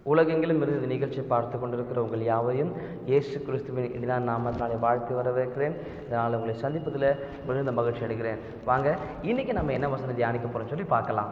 உலகெங்கிலும் இருந்து இந்த நிகழ்ச்சியை பார்த்து கொண்டிருக்கிற உங்கள் யாவரையும் இயேசு கிறிஸ்துவின் இனிதான நாமத்தினாலே வாழ்த்து வரவேற்கிறேன் இதனால் உங்களை சந்திப்பதில் மிகுந்த மகிழ்ச்சி அடைகிறேன் வாங்க இன்னைக்கு நம்ம என்ன வசனம் தியானிக்க போறோம்னு சொல்லி பார்க்கலாம்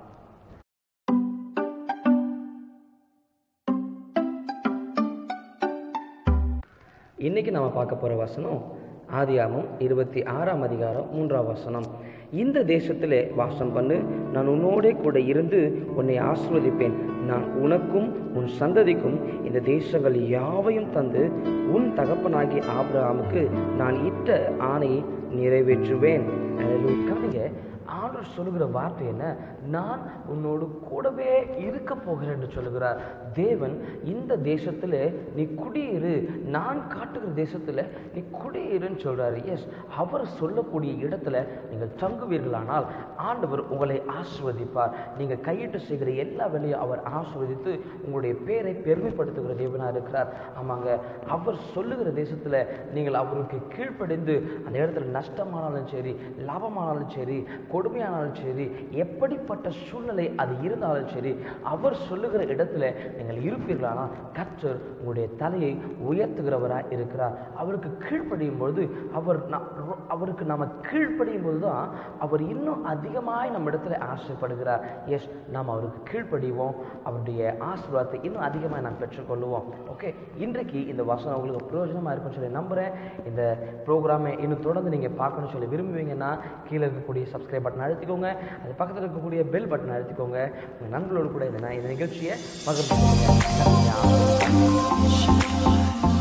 இன்னைக்கு நம்ம பார்க்க போகிற வசனம் ஆதியாமம் இருபத்தி ஆறாம் அதிகாரம் மூன்றாம் வசனம் இந்த தேசத்திலே வாசம் பண்ணு நான் உன்னோடே கூட இருந்து உன்னை ஆசிர்வதிப்பேன் நான் உனக்கும் உன் சந்ததிக்கும் இந்த தேசங்கள் யாவையும் தந்து உன் தகப்பனாகி ஆபிரகாமுக்கு நான் இட்ட ஆணையை நிறைவேற்றுவேன் கவனிங்க ஆண்டவர் சொல்லுகிற வார்த்தை என்ன நான் உன்னோடு கூடவே இருக்க போகிறேன் என்று சொல்லுகிறார் தேவன் இந்த தேசத்தில் நீ குடியிரு நான் காட்டுகிற தேசத்தில் நீ குடியிருன்னு சொல்றாரு எஸ் அவர் சொல்லக்கூடிய இடத்துல நீங்கள் தங்குவீர்களானால் ஆண்டவர் உங்களை ஆசிர்வதிப்பார் நீங்கள் கையிட்டு செய்கிற எல்லா வேலையும் அவர் ஆசிர்வதித்து உங்களுடைய பேரை பெருமைப்படுத்துகிற தேவனாக இருக்கிறார் ஆமாங்க அவர் சொல்லுகிற தேசத்தில் நீங்கள் அவருக்கு கீழ்ப்படிந்து அந்த இடத்துல நஷ்டமானாலும் சரி லாபமானாலும் சரி கொடுமையானாலும் சரி எப்படிப்பட்ட சூழ்நிலை அது இருந்தாலும் சரி அவர் சொல்லுகிற இடத்துல நீங்கள் இருப்பீர்களானால் கர்த்தர் உங்களுடைய தலையை உயர்த்துகிறவராக இருக்கிறார் அவருக்கு கீழ்ப்படியும் பொழுது அவர் நா- ரொ- அவருக்கு நம்ம கீழ்ப்படியும் போது தான் அவர் இன்னும் அதிகமாய் நம்ம இடத்துல ஆசைப்படுகிறார் எஸ் நாம் அவருக்கு கீழ்ப்படிவோம் அவருடைய ஆசீர்வாதத்தை இன்னும் அதிகமாக நாம் பெற்றுக்கொள்ளுவோம் ஓகே இன்றைக்கு இந்த வசனம் உங்களுக்கு பிரயோஜனமாக இருக்கும்னு சொல்லி நம்புகிறேன் இந்த ப்ரோக்ராமை இன்னும் தொடர்ந்து நீங்கள் பார்க்கணும்னு சொல்லி விரும்புவீங்கன்னா கீழே இருக்கக்கூடிய சப்ஸ்கிரைப் பட்டன் அழுத்திக்கோங்க அது பக்கத்தில் இருக்கக்கூடிய பெல் பட்டன் அழுத்திக்கோங்க உங்கள் நண்பர்களோடு கூட இந்த இந்த நிகழ்ச்சியை பகிர்ந்து கொள்ளுங்க. நன்றி.